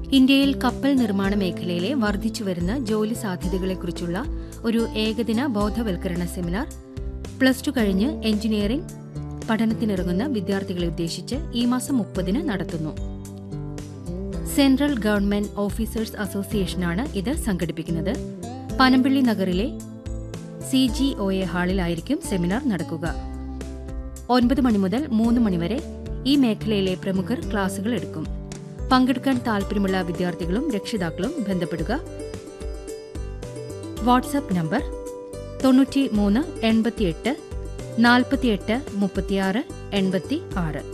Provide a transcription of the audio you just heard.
ഇന്ത്യയിൽ കപ്പൽ നിർമ്മാണ മേഖലയിലെ വർദ്ധിച്ചുവരുന്ന ജോലി സാധ്യതകളെക്കുറിച്ചുള്ള ഒരു ഏകദിന ബോധവൽക്കരണ സെമിനാർ പ്ലസ് ടു കഴിഞ്ഞ് എഞ്ചിനീയറിംഗ് പഠനത്തിനിറങ്ങുന്ന വിദ്യാർത്ഥികളെ ഉദ്ദേശിച്ച് ഈ മാസം മുപ്പതിന് നടത്തുന്നു സെൻട്രൽ ഗവൺമെന്റ് ഓഫീസേഴ്സ് അസോസിയേഷനാണ് ഇത് സംഘടിപ്പിക്കുന്നത് പനമ്പിള്ളി നഗറിലെ സി ജി ഒ എ ഹാളിലായിരിക്കും സെമിനാർ നടക്കുക ഒൻപത് മണി മുതൽ മൂന്ന് മണിവരെ ഈ മേഖലയിലെ പ്രമുഖർ ക്ലാസുകൾ എടുക്കും പങ്കെടുക്കാൻ താൽപര്യമുള്ള വിദ്യാർത്ഥികളും രക്ഷിതാക്കളും ബന്ധപ്പെടുക വാട്സാപ്പ് നമ്പർ തൊണ്ണൂറ്റി മൂന്ന് എൺപത്തിയെട്ട് നാൽപ്പത്തിയെട്ട് മുപ്പത്തിയാറ് എൺപത്തി ആറ്